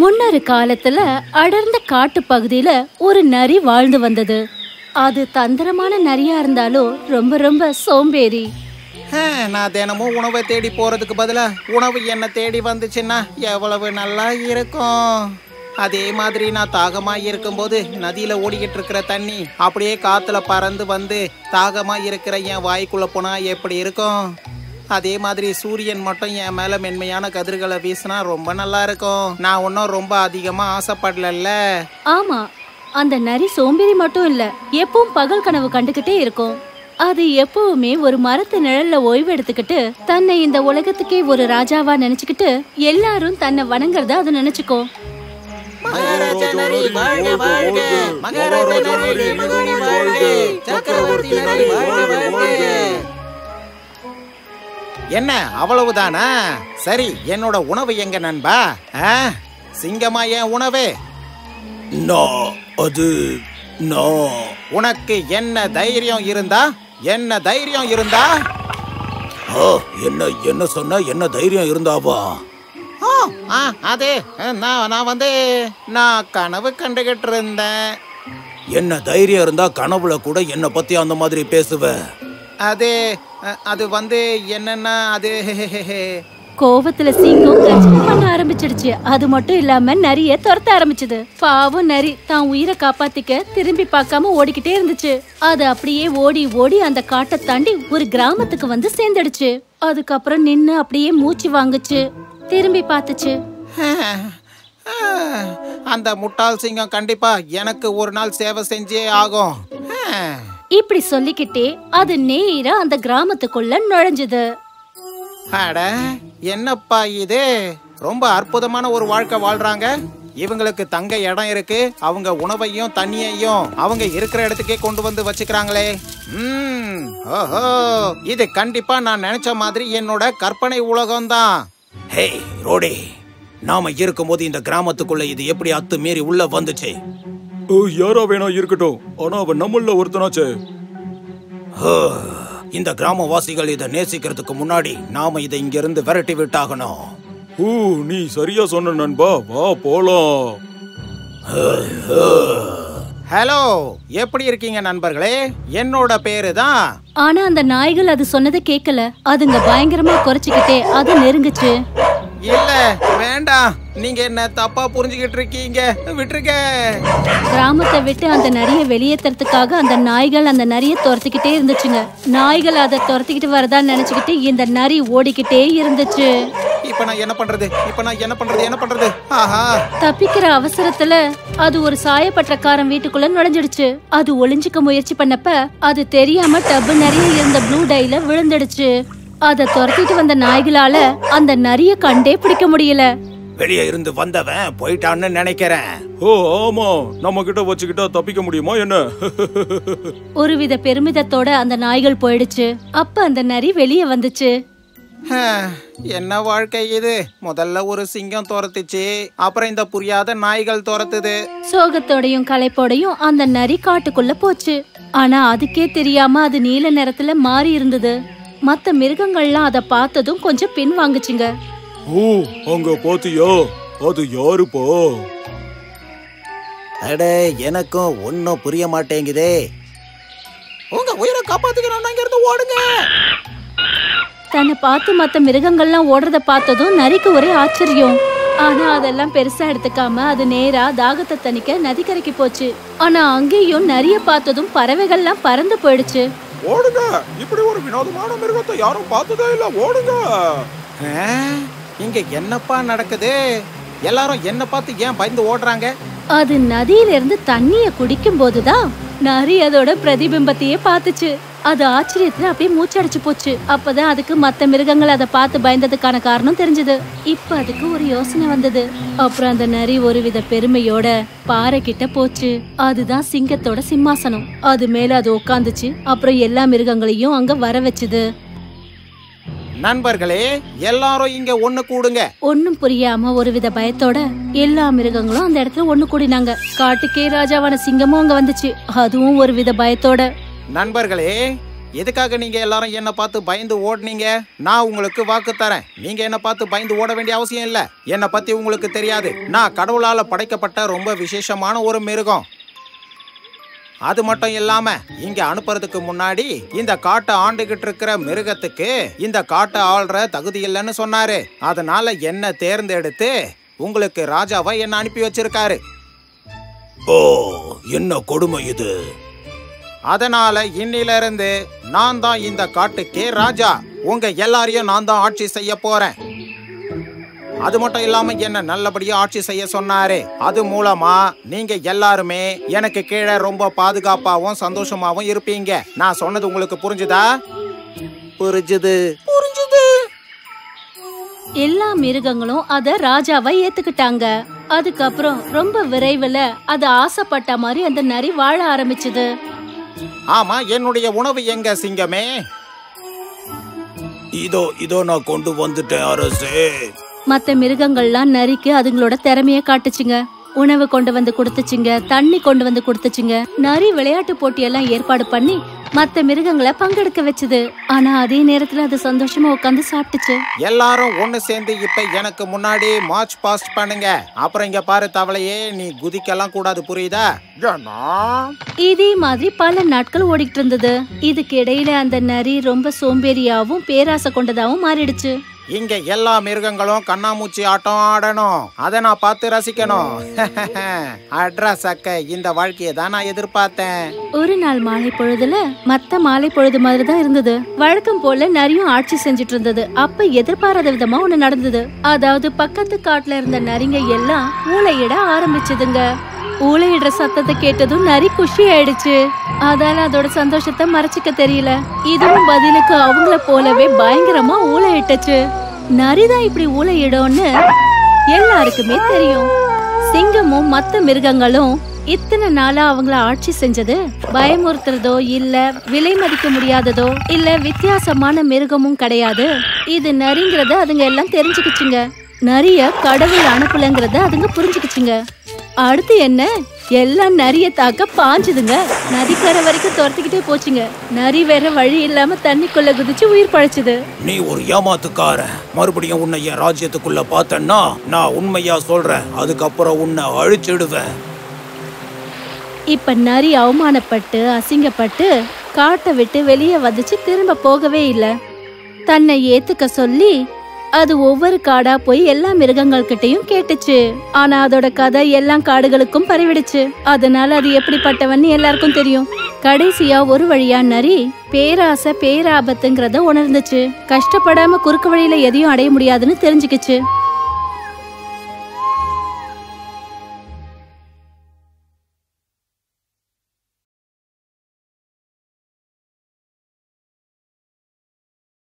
முன்னொரு காலத்துல அடர்ந்த காட்டு பகுதியில ஒரு நரி வாழ்ந்து வந்தது அது தந்திரமான நரியா இருந்தாலும் ரொம்ப ரொம்ப சோம்பேறி ஹம், நான் தினமும் உணவை தேடி போறதுக்கு பதிலா உணவு என்ன தேடி வந்துச்சுன்னா எவ்வளவு நல்லா இருக்கும் அதே மாதிரி நான் தாகமா இருக்கும்போது நதியில ஓடிக்கிட்டு இருக்கிற தண்ணி அப்படியே காத்துல பறந்து வந்து தாகமா இருக்கிற என் வாய்க்குள்ள போனா எப்படி இருக்கும் அதே மாதிரி சூரியன் மட்டும் என் மேல மென்மையான கதிர்களை வீசினா ரொம்ப நல்லா இருக்கும் நான் ஒன்றும் ரொம்ப அதிகமா ஆசைப்படலல்ல ஆமா அந்த நரி சோம்பேறி மட்டும் இல்ல எப்பவும் பகல் கனவு கண்டுகிட்டே இருக்கும் அது எப்பவுமே ஒரு மரத்து நிழல்ல ஓய்வு எடுத்துக்கிட்டு தன்னை இந்த உலகத்துக்கே ஒரு ராஜாவா நினைச்சுக்கிட்டு எல்லாரும் தன்னை வணங்குறத அது நினைச்சுக்கும் மகாராஜா நரி வாழ்க வாழ்க மகாராஜா நரி வாழ்க வாழ்க சக்கரவர்த்தி நரி வாழ்க வாழ்க என்ன அவ்வளவுதானா சரி என்னோட உணவு எங்க நண்பா ஆ? சிங்கமா என் உணவு நான் அது நான் உனக்கு என்ன தைரியம் இருந்தா என்ன தைரியம் இருந்தா ஆ, என்ன என்ன சொன்ன என்ன தைரியம் இருந்தாவா ஓ ஆ அது நான் நான் வந்து நான் கனவு கண்டுகிட்டு இருந்தேன் என்ன தைரியம் இருந்தா கனவுல கூட என்ன பத்தி அந்த மாதிரி பேசுவ அது அ, அது வந்து என்னன்னா அது கோவத்துல சிங்கம் கர்ஜனை பண்ண ஆரம்பிச்சிடுச்சு அது மட்டும் இல்லாம நரிய துரத்த ஆரம்பிச்சது பாவம் நரி தான் உயிரை காப்பாத்திக்க திரும்பி பார்க்காம ஓடிக்கிட்டே இருந்துச்சு அது அப்படியே ஓடி ஓடி அந்த காட்டை தாண்டி ஒரு கிராமத்துக்கு வந்து சேர்ந்துடுச்சு அதுக்கப்புறம் நின்னு அப்படியே மூச்சு வாங்குச்சு திரும்பி பார்த்துச்சு அந்த முட்டாள் சிங்கம் கண்டிப்பா எனக்கு ஒரு நாள் சேவை செஞ்சே ஆகும் இப்படி சொல்லிக்கிட்டே அது நேரா அந்த கிராமத்துக்குள்ள நுழைஞ்சது அட என்னப்பா இது ரொம்ப அற்புதமான ஒரு வாழ்க்கை வாழ்றாங்க இவங்களுக்கு தங்க இடம் இருக்கு அவங்க உணவையும் தண்ணியையும் அவங்க இருக்கிற இடத்துக்கே கொண்டு வந்து வச்சுக்கிறாங்களே ம் ஓஹோ இது கண்டிப்பா நான் நினைச்ச மாதிரி என்னோட கற்பனை உலகம்தான் ஹே ரோடே நாம இருக்கும்போது இந்த கிராமத்துக்குள்ள இது எப்படி அத்து மீறி உள்ள வந்துச்சு யாரா வேணா இருக்கட்டும் ஆனா அவன் நம்மள ஒருத்தனாச்சே ஹோ, இந்த கிராமவாசிகள் இதை நேசிக்கிறதுக்கு முன்னாடி நாம இதை இங்க இருந்து விரட்டி விட்டாகணும் ஊ நீ சரியா சொன்ன நண்பா வா போலாம் ஹலோ எப்படி இருக்கீங்க நண்பர்களே என்னோட பேரு தான் ஆனா அந்த நாய்கள் அது சொன்னதை கேட்கல அதுங்க பயங்கரமா குறைச்சிக்கிட்டே அது நெருங்குச்சு இல்ல வேண்டாம் நீங்க என்ன தப்பா புரிஞ்சுக்கிட்டு இருக்கீங்க விட்டுருங்க கிராமத்தை விட்டு அந்த நரிய வெளியேத்துறதுக்காக அந்த நாய்கள் அந்த நரிய துரத்திக்கிட்டே இருந்துச்சுங்க நாய்கள் அதை துரத்திக்கிட்டு வரதா நினைச்சுக்கிட்டு இந்த நரி ஓடிக்கிட்டே இருந்துச்சு இப்ப நான் என்ன பண்றது இப்ப நான் என்ன பண்றது என்ன பண்றது ஆஹா தப்பிக்கிற அவசரத்துல அது ஒரு சாயப்பட்டக்காரன் வீட்டுக்குள்ள நுழைஞ்சிடுச்சு அது ஒளிஞ்சுக்க முயற்சி பண்ணப்ப அது தெரியாம டப்பு நிறைய இருந்த ப்ளூ டைல விழுந்துடுச்சு அத துரத்திட்டு வந்த நாய்களால அந்த நரிய கண்டே பிடிக்க முடியல வெளியே இருந்து வந்தவன் போயிட்டான்னு நினைக்கிறேன் ஓ ஆமா நம்ம கிட்ட வச்சுக்கிட்டா தப்பிக்க முடியுமா என்ன ஒருவித பெருமிதத்தோட அந்த நாய்கள் போயிடுச்சு அப்ப அந்த நரி வெளியே வந்துச்சு ஹ, என்ன வாழ்க்கை இது முதல்ல ஒரு சிங்கம் துரத்துச்சு அப்புறம் இந்த புரியாத நாய்கள் துரத்துது சோகத்தோடையும் களைப்போடையும் அந்த நரி காட்டுக்குள்ள போச்சு ஆனா அதுக்கே தெரியாம அது நீல நிறத்துல மாறி இருந்தது மத்த மிருகங்கள்லாம் அத பார்த்ததும் கொஞ்சம் பின் வாங்குச்சுங்க ஓ அங்க பாத்தியா அது யாருப்பா அட எனக்கும் ஒன்னும் புரிய மாட்டேங்குதே உங்க உயிரை காப்பாத்துக்கிறோம் இங்க இருந்து ஓடுங்க தன்னை பார்த்து மத்த மிருகங்கள்லாம் ஓடுறத பார்த்ததும் நரிக்கு ஒரே ஆச்சரியம் ஆனா அதெல்லாம் பெருசா எடுத்துக்காம அது நேரா தாகத்தை தணிக்க நதிக்கரைக்கு போச்சு ஆனா அங்கேயும் நரிய பார்த்ததும் பறவைகள்லாம் பறந்து போயிடுச்சு ஓடுங்க இப்படி ஒரு வினோதமான மிருகத்தை யாரும் பார்த்ததே இல்ல ஓடுங்க ஆ, இங்க என்னப்பா நடக்குது எல்லாரும் என்ன பார்த்து ஏன் பயந்து ஓடுறாங்க அது நதியில இருந்து தண்ணிய குடிக்கும் போதுதான் நரி அதோட பிரதிபிம்பத்தையே பார்த்துச்சு அது ஆச்சரியத்துல அப்படியே மூச்சடைச்சு போச்சு அப்பதான் அதுக்கு மத்த மிருகங்கள் அதை பார்த்து பயந்ததுக்கான காரணம் தெரிஞ்சது இப்ப அதுக்கு ஒரு யோசனை வந்தது அப்புறம் அந்த நரி ஒருவித பெருமையோட பாறை கிட்ட போச்சு அதுதான் சிங்கத்தோட சிம்மாசனம் அது மேல அது உட்காந்துச்சு அப்புறம் எல்லா மிருகங்களையும் அங்க வர வச்சுது நண்பர்களே எல்லாரும் இங்க ஒண்ணு கூடுங்க ஒண்ணும் புரியாம ஒருவித பயத்தோட எல்லா மிருகங்களும் அந்த இடத்துல ஒண்ணு கூடினாங்க காட்டுக்கே ராஜாவான சிங்கமும் அங்க வந்துச்சு அதுவும் ஒரு வித பயத்தோட நண்பர்களே எதுக்காக நீங்க எல்லாரும் என்ன பார்த்து பயந்து ஓடுனீங்க நான் உங்களுக்கு வாக்கு தரேன் நீங்க என்ன பார்த்து பயந்து ஓட வேண்டிய அவசியம் இல்ல என்னை பத்தி உங்களுக்கு தெரியாது நான் கடவுளால படைக்கப்பட்ட ரொம்ப விசேஷமான ஒரு மிருகம் அது மட்டும் இல்லாம இங்க அனுப்புறதுக்கு முன்னாடி இந்த காட்டை ஆண்டுகிட்டு இருக்கிற மிருகத்துக்கு இந்த காட்டை ஆள்ற தகுதி இல்லைன்னு சொன்னாரு அதனால என்ன தேர்ந்தெடுத்து உங்களுக்கு ராஜாவா என்ன அனுப்பி வச்சிருக்காரு ஓ என்ன கொடுமை இது அதனால இன்னில இருந்து நான் தான் இந்த காட்டுக்கே ராஜா உங்க எல்லாரையும் நான் தான் ஆட்சி செய்ய போறேன் அது மட்டும் இல்லாம என்ன நல்லபடியா ஆட்சி செய்ய சொன்னாரு அது மூலமா நீங்க எல்லாருமே எனக்கு கீழே ரொம்ப பாதுகாப்பாவும் சந்தோஷமாவும் இருப்பீங்க நான் சொன்னது உங்களுக்கு புரிஞ்சுதா புரிஞ்சுது புரிஞ்சுது எல்லா மிருகங்களும் அத ராஜாவா ஏத்துக்கிட்டாங்க அதுக்கப்புறம் ரொம்ப விரைவில் அது ஆசைப்பட்ட மாதிரி அந்த நரி வாழ ஆரம்பிச்சது ஆமா என்னுடைய உணவு எங்க சிங்கமே இதோ இதோ நான் கொண்டு வந்துட்டேன் அரசே மத்த மிருகங்கள்லாம் நரிக்கு அதுங்களோட திறமைய காட்டுச்சுங்க உணவு கொண்டு வந்து கொடுத்துச்சுங்க தண்ணி கொண்டு வந்து கொடுத்துச்சுங்க நரி விளையாட்டு போட்டியெல்லாம் ஏற்பாடு பண்ணி மத்த மிருகங்களை பங்கெடுக்க வச்சுது ஆனா அதே நேரத்துல அது சந்தோஷமா உட்காந்து சாப்பிட்டுச்சு எல்லாரும் ஒண்ணு சேர்ந்து இப்ப எனக்கு முன்னாடி மார்ச் பாஸ்ட் பண்ணுங்க அப்புறம் இங்க பாரு தவளையே நீ குதிக்கலாம் கூடாது புரியுதா இதே மாதிரி பல நாட்கள் ஓடிட்டு இருந்தது இதுக்கு இடையில அந்த நரி ரொம்ப சோம்பேறியாவும் பேராசை கொண்டதாவும் மாறிடுச்சு இங்க எல்லா மிருகங்களும் கண்ணாமூச்சி ஆட்டம் ஆடணும் அதை நான் பார்த்து ரசிக்கணும் அட்ரா சக்க இந்த வாழ்க்கையை தான் நான் எதிர்பார்த்தேன் ஒரு நாள் மாலை பொழுதுல மத்த மாலை பொழுது மாதிரி தான் இருந்தது வழக்கம் போல நரியும் ஆட்சி செஞ்சுட்டு இருந்தது அப்ப எதிர்பாராத விதமா ஒண்ணு நடந்தது அதாவது பக்கத்து காட்டுல இருந்த நரிங்க எல்லாம் ஊளையிட ஆரம்பிச்சதுங்க ஊளையிடுற சத்தத்தை கேட்டதும் நரி குஷி ஆயிடுச்சு அதால அதோட சந்தோஷத்தை மறைச்சிக்க தெரியல இதுவும் பதிலுக்கு அவங்கள போலவே பயங்கரமா ஊளையிட்டுச்சு நரிதான் இப்படி ஊளையிடும்னு எல்லாருக்குமே தெரியும் சிங்கமும் மத்த மிருகங்களும் இத்தனை நாளா அவங்கள ஆட்சி செஞ்சது பயமுறுத்துறதோ இல்ல விலை மதிக்க முடியாததோ இல்ல வித்தியாசமான மிருகமும் கிடையாது இது நரிங்கிறத அதுங்க எல்லாம் தெரிஞ்சுக்கிச்சுங்க நரிய கடவுள் அனுப்பலங்கிறத அதுங்க புரிஞ்சுக்கிச்சுங்க அடுத்து என்ன எல்லாம் நரிய தாக்க பாஞ்சுதுங்க நதிக்கரை வரைக்கும் துரத்திக்கிட்டே போச்சுங்க நரி வேற வழி இல்லாம தண்ணிக்குள்ள குதிச்சு உயிர் பழைச்சுது நீ ஒரு ஏமாத்துக்கார மறுபடியும் உன்னை என் ராஜ்யத்துக்குள்ள பார்த்தேன்னா நான் உண்மையா சொல்றேன் அதுக்கப்புறம் உன்னை அழிச்சிடுவேன் இப்ப நரி அவமானப்பட்டு அசிங்கப்பட்டு காட்டை விட்டு வெளியே வந்துச்சு திரும்ப போகவே இல்ல தன்னை ஏத்துக்க சொல்லி அது ஒவ்வொரு காடா போய் எல்லா மிருகங்கள் கிட்டயும் கேட்டுச்சு ஆனா அதோட கதை எல்லா காடுகளுக்கும் பரவிடுச்சு அதனால அது எப்படிப்பட்டவன்னு எல்லாருக்கும் தெரியும் கடைசியா ஒரு வழியா நரி பேராசை பேராபத்துங்கிறத உணர்ந்துச்சு கஷ்டப்படாம குறுக்கு வழியில எதையும் அடைய முடியாதுன்னு தெரிஞ்சுக்கிச்சு